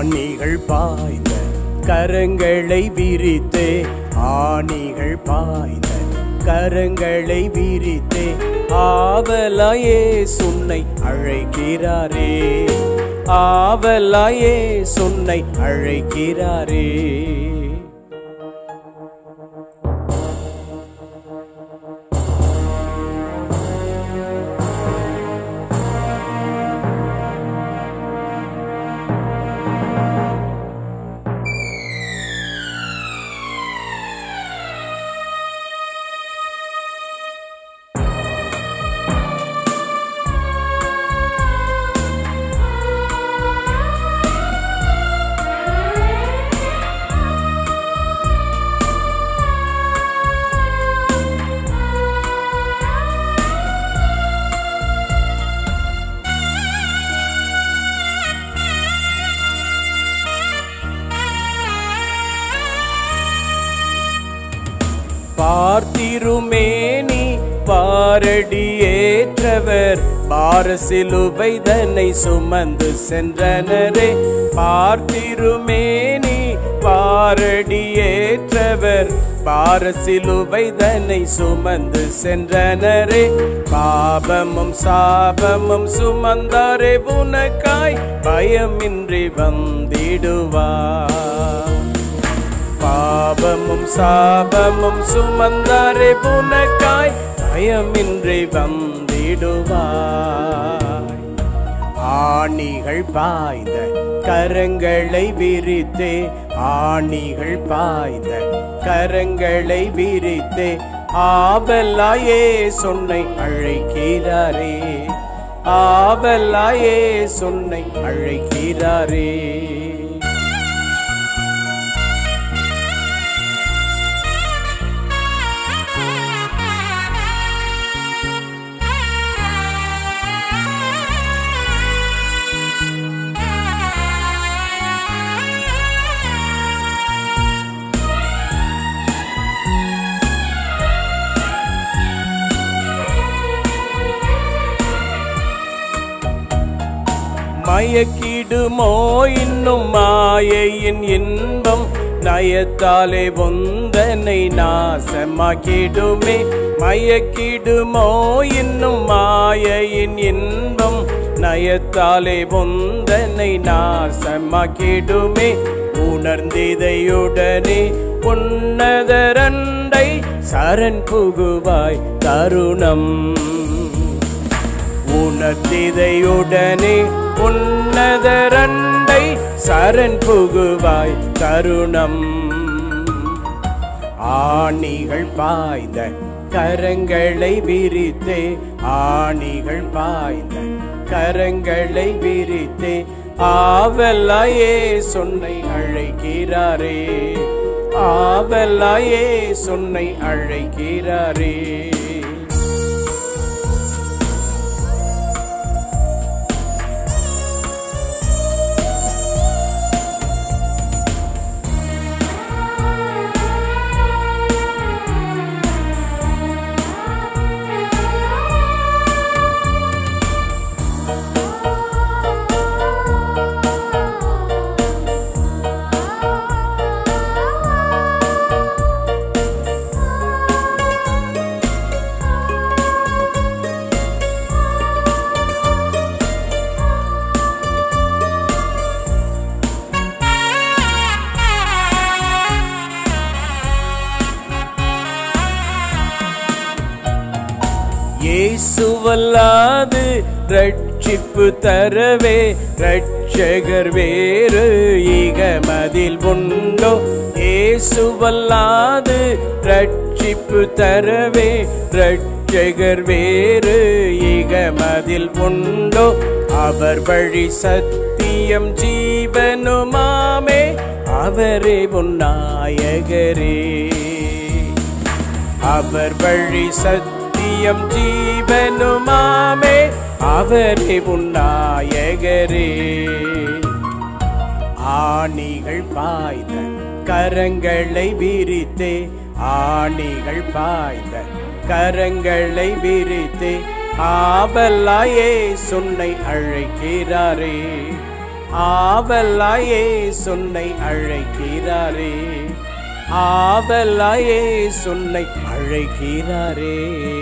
ஆணிகள் பாய்ந்த கரங்களை விரித்தே ஆணிகள் பாய்ந்த கரங்களை விரித்தே ஆவலாயே சுன்னை அழைக்கிறாரே ஆவலாயே சுன்னை அழைக்கிறாரே பார்த்திருமேனி பாரடி ஏற்றவர் பாரசிலுவை தன்னை சுமந்து சென்றனரே பார்த்திருமேனி பாரடி ஏற்றவர் பாரசிலுவை தன்னை சுமந்து சென்றனரே பாபமும் சாபமும் சுமந்தாரே உனக்காய் பயமின்றி வந்திடுவார் பாவமும் சாபமும் சுமந்தாரே புனக்காய் பயமின்றி வந்திடுவாய் ஆணிகள் பாய்ந்த கரங்களை விரித்தே ஆணிகள் பாய்ந்த கரங்களை விரித்தே ஆவலாயே சொன்னை அழைக்கிறாரே ஆவலாயே சொன்னை அழைக்கிறாரே மயக்கிடுமோ இன்னும் மாயையின் இன்பம் நயத்தாலே ஒந்தனை நாசமாக்கிடுமே மயக்கிடுமோ இன்னும் மாயையின் இன்பம் நயத்தாலே ஒந்தனை நாசமாக்கிடுமே உணர்ந்திதையுடனே உன்னதரண்டை சரண் புகுவாய் தருணம் உணர்த்திதையுடனே உன்னதரண்டை சரண் புகுவாய் தருணம் ஆணிகள் பாய்ந்த கரங்களை விரித்தே ஆணிகள் பாய்ந்த கரங்களை விரித்தே ஆவலாயே சொன்னை அழைக்கிறாரே ஆவலாயே சொன்னை அழைக்கிறாரே இயேசுவல்லாது ரட்சிப்பு தரவே ரட்சகர் வேறு ஈகமதில் உண்டோ இயேசுவல்லாது ரட்சிப்பு தரவே ரட்சகர் வேறு ஈகமதில் உண்டோ அவர் வழி சத்தியம் ஜீவனுமாமே அவரே உன்னாயகரே அவர் வழி சத்தியம் ஜீவனுமாமே அவரே உன்னாயகரே ஆணிகள் பாய்ந்த கரங்களை விரித்தே ஆணிகள் பாய்ந்த கரங்களை விரித்தே ஆவலாயே சொன்னை அழைக்கிறாரே ஆவலாயே சொன்னை அழைக்கிறாரே ஆவலாயே சொன்னை அழைக்கிறாரே